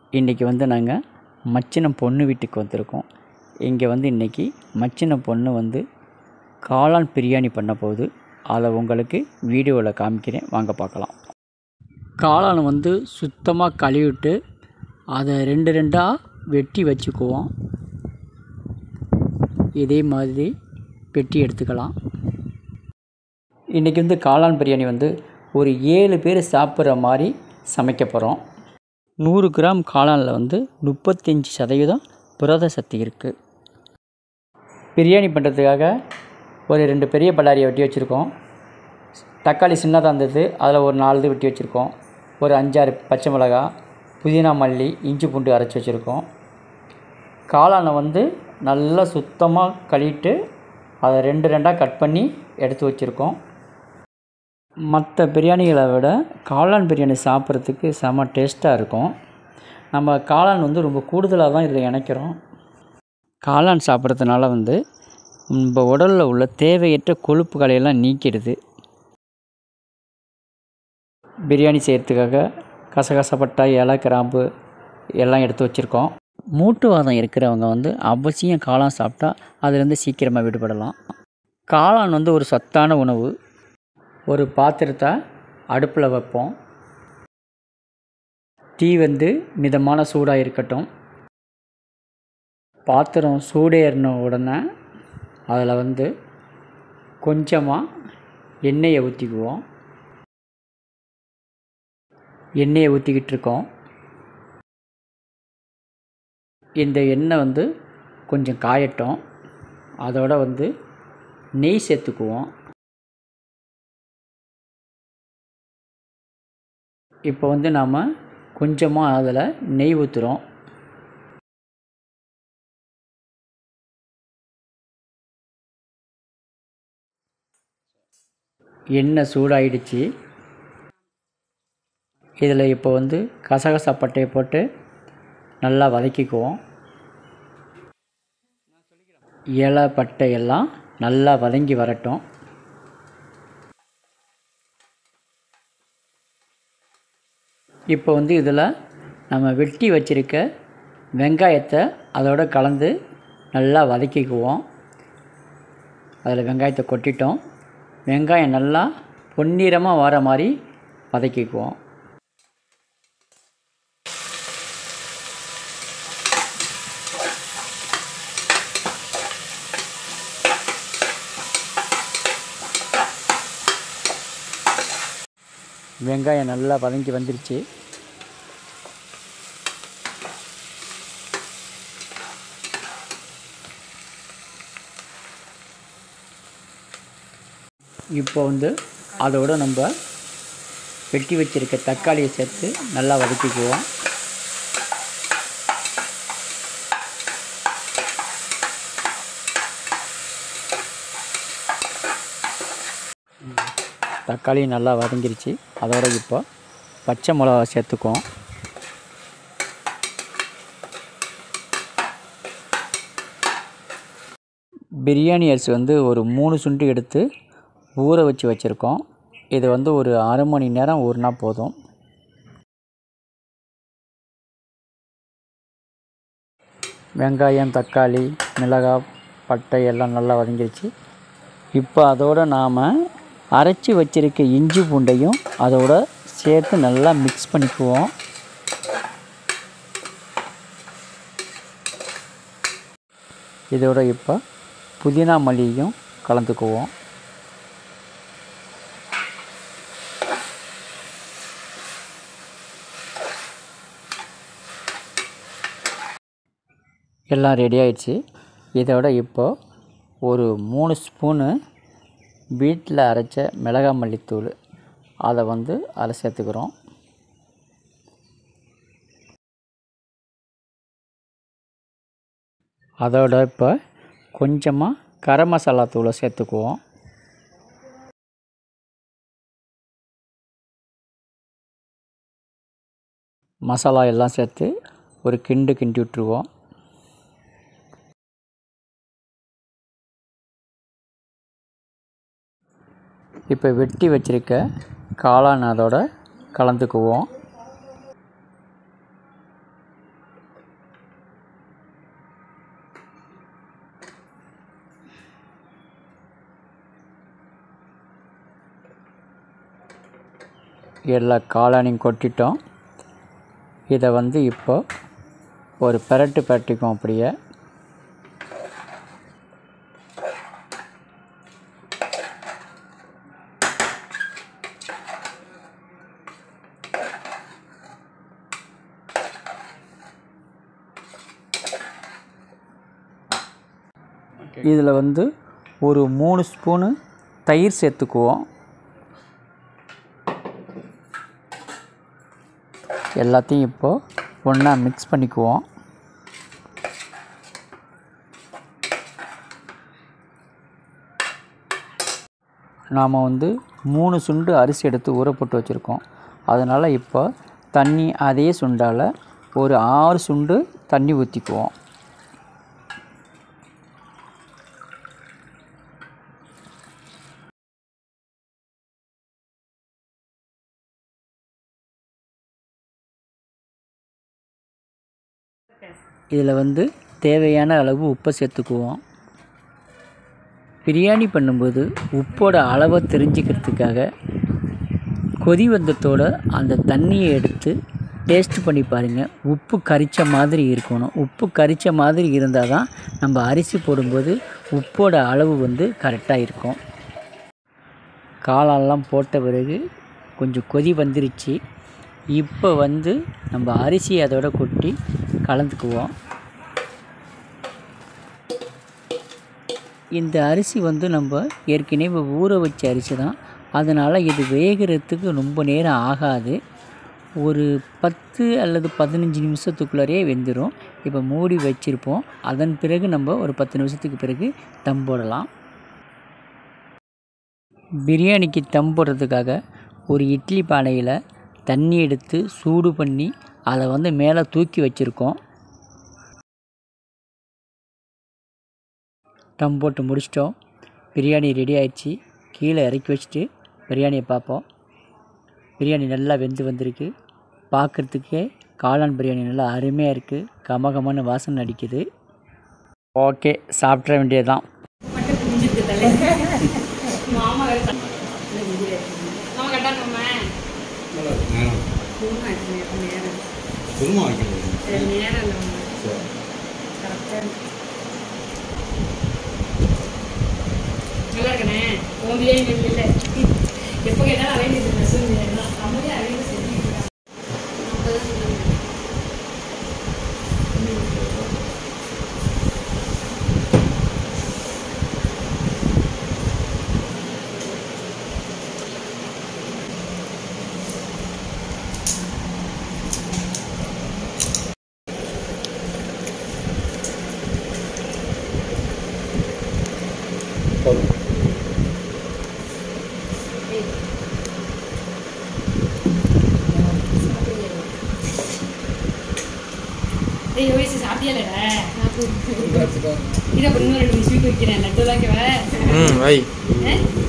இன்றைக்கி வந்து நாங்கள் மச்சினம் பொண்ணு வீட்டுக்கு வந்திருக்கோம் இங்கே வந்து இன்றைக்கி மச்சினம் பொண்ணு வந்து காளான் பிரியாணி பண்ண போகுது அதை உங்களுக்கு வீடியோவில் காமிக்கிறேன் வாங்க பார்க்கலாம் காளான் வந்து சுத்தமாக கழுவிட்டு அதை ரெண்டு ரெண்டாக வெட்டி வச்சுக்குவோம் இதே மாதிரி வெட்டி எடுத்துக்கலாம் இன்றைக்கி வந்து காளான் பிரியாணி வந்து ஒரு ஏழு பேர் சாப்பிட்ற மாதிரி சமைக்க போகிறோம் நூறு கிராம் காளானில் வந்து முப்பத்தஞ்சு சதவீதம் புரத சக்தி இருக்குது பிரியாணி பண்ணுறதுக்காக ஒரு ரெண்டு பெரிய பல்லாரியை வெட்டி வச்சுருக்கோம் தக்காளி சின்னதாக இருந்தது அதில் ஒரு நாலு இது வெட்டி வச்சுருக்கோம் ஒரு அஞ்சாறு பச்சை மிளகா புதினா மல்லி இஞ்சி பூண்டு அரைச்சி வச்சுருக்கோம் காளானை வந்து நல்லா சுத்தமாக கழுவிட்டு அதை ரெண்டு ரெண்டாக கட் பண்ணி எடுத்து வச்சுருக்கோம் மற்ற பிரியாணிகளை விட காளான் பிரியாணி சாப்பிட்றதுக்கு செம டேஸ்ட்டாக இருக்கும் நம்ம காளான் வந்து ரொம்ப கூடுதலாக தான் இதில் இணைக்கிறோம் காளான் சாப்பிட்றதுனால வந்து நம்ம உடலில் உள்ள தேவையற்ற கொழுப்புகளை எல்லாம் நீக்கிடுது பிரியாணி செய்கிறதுக்காக கசகசப்பட்டை இலை கிராம்பு எல்லாம் எடுத்து வச்சுருக்கோம் மூட்டுவாதம் இருக்கிறவங்க வந்து அவசியம் காளான் சாப்பிட்டா அதுலேருந்து சீக்கிரமாக விடுபடலாம் காளான் வந்து ஒரு சத்தான உணவு ஒரு பாத்திரத்தை அடுப்பில் வைப்போம் டீ வந்து மிதமான சூடாக இருக்கட்டும் பாத்திரம் சூடேறின உடனே அதில் வந்து கொஞ்சமாக எண்ணெயை ஊற்றிக்குவோம் எண்ணெயை ஊற்றிக்கிட்டு இருக்கோம் இந்த எண்ணெய் வந்து கொஞ்சம் காயட்டும் அதோட வந்து நெய் சேர்த்துக்குவோம் இப்போ வந்து நாம் கொஞ்சமாக அதில் நெய் ஊற்றுறோம் எண்ணெய் சூடாயிடுச்சு இதில் இப்போ வந்து கசகசா பட்டையை போட்டு நல்லா வதக்கிக்குவோம் இலை பட்டை எல்லாம் நல்லா வதங்கி வரட்டும் இப்போ வந்து இதில் நம்ம வெட்டி வச்சுருக்க வெங்காயத்தை அதோட கலந்து நல்லா வதக்கிக்குவோம் அதில் வெங்காயத்தை கொட்டிட்டோம் வெங்காயம் நல்லா பொன்னிறமாக வர மாதிரி வதக்கிக்குவோம் வெங்காயம் நல்லா வதங்கி வந்துருச்சு இப்போ வந்து அதோட நம்ம வெட்டி வச்சிருக்க தக்காளியை சேர்த்து நல்லா வதக்கிக்குவோம் தக்காளி நல்லா வதங்கிருச்சு அதோட இப்போ பச்சை மிளகா சேர்த்துக்குவோம் பிரியாணி அரிசி வந்து ஒரு மூணு சுண்டு எடுத்து ஊற வச்சு வச்சுருக்கோம் இது வந்து ஒரு அரை மணி நேரம் ஊறினா போதும் வெங்காயம் தக்காளி மிளகாய் பட்டை எல்லாம் நல்லா வதங்கிருச்சு இப்போ அதோடு நாம் அரைச்சி வச்சிருக்க இஞ்சி பூண்டையும் அதோட சேர்த்து நல்லா மிக்ஸ் பண்ணிக்குவோம் இதோட இப்போ புதினா மல்லியும் கலந்துக்குவோம் எல்லாம் ரெடி ஆயிடுச்சு இதோட இப்போ ஒரு மூணு ஸ்பூனு வீட்டில் அரைச்ச மிளகா மல்லித்தூள் அதை வந்து அதில் சேர்த்துக்கிறோம் அதோட இப்போ கொஞ்சமாக கரம் மசாலா தூளை சேர்த்துக்குவோம் மசாலா எல்லாம் சேர்த்து ஒரு கிண்டு கிண்டி விட்டுருவோம் இப்போ வெட்டி வச்சிருக்க காளான் அதோட கலந்துக்குவோம் எல்லா காளானையும் கொட்டிட்டோம் இதை வந்து இப்போ ஒரு பெரட்டு பெரட்டிக்கும் அப்படியே இதில் வந்து ஒரு மூணு ஸ்பூனு தயிர் சேர்த்துக்குவோம் எல்லாத்தையும் இப்போது ஒன்றா மிக்ஸ் பண்ணிக்குவோம் நாம் வந்து மூணு சுண்டு அரிசி எடுத்து ஊற போட்டு வச்சுருக்கோம் அதனால் இப்போ தண்ணி அதே சுண்டால் ஒரு ஆறு சுண்டு தண்ணி ஊற்றிக்குவோம் இதில் வந்து தேவையான அளவு உப்பை சேர்த்துக்குவோம் பிரியாணி பண்ணும்போது உப்போட அளவை தெரிஞ்சுக்கிறதுக்காக கொதி வந்தத்தோட அந்த தண்ணியை எடுத்து டேஸ்ட் பண்ணி பாருங்கள் உப்பு கரிச்ச மாதிரி இருக்கணும் உப்பு கரிச்ச மாதிரி இருந்தால் தான் நம்ம அரிசி போடும்போது உப்போட அளவு வந்து கரெக்டாக இருக்கும் காளான்லாம் போட்ட பிறகு கொஞ்சம் கொதி வந்துருச்சு இப்போ வந்து நம்ம அரிசி அதோட கொட்டி கலந்துக்குவோம் இந்த அரிசி வந்து நம்ம ஏற்கனவே ஊற வச்ச அரிசி தான் அதனால் இது வேகிறதுக்கு ரொம்ப நேரம் ஆகாது ஒரு பத்து அல்லது பதினஞ்சு நிமிஷத்துக்குள்ளாரே வெந்துடும் இப்போ மூடி வச்சுருப்போம் அதன் பிறகு நம்ம ஒரு பத்து நிமிஷத்துக்கு பிறகு தம் போடலாம் பிரியாணிக்கு தம் போடுறதுக்காக ஒரு இட்லி பானையில் தண்ணி எடுத்து சூடு பண்ணி அதை வந்து மேலே தூக்கி வச்சுருக்கோம் டம் போட்டு முடிச்சிட்டோம் பிரியாணி ரெடி ஆயிடுச்சு கீழே இறக்கி வச்சுட்டு பிரியாணியை பார்ப்போம் பிரியாணி நல்லா வெந்து வந்திருக்கு பார்க்குறதுக்கே காளான் பிரியாணி நல்லா அருமையாக இருக்குது கமகமான வாசனை அடிக்குது ஓகே சாப்பிட்ற வேண்டியதுதான் மாமா கரெக்டா மாமா கரெக்டா நம்ம நேரம் குருமா நேரம் நேரம் குருமா வைக்கணும் சரி நேரம் இல்லை மாமா சரி கரெக்டாக நல்லா இருக்கனே உன் பிரியாணி இல்லை எப்போ கேட்டாலும் அரேஞ்ச் பண்ண சொல்லி நம்மளே அரேஞ்ச் செஞ்சுக்கலாம் போதும் ஏய் யோசி சாப்பிட்டியலடா இதை அப்புறம் இன்னும் ரெண்டு மூணு ஸ்வீட் வைக்கிறேன் லட்டு தான் ம் வை ஆ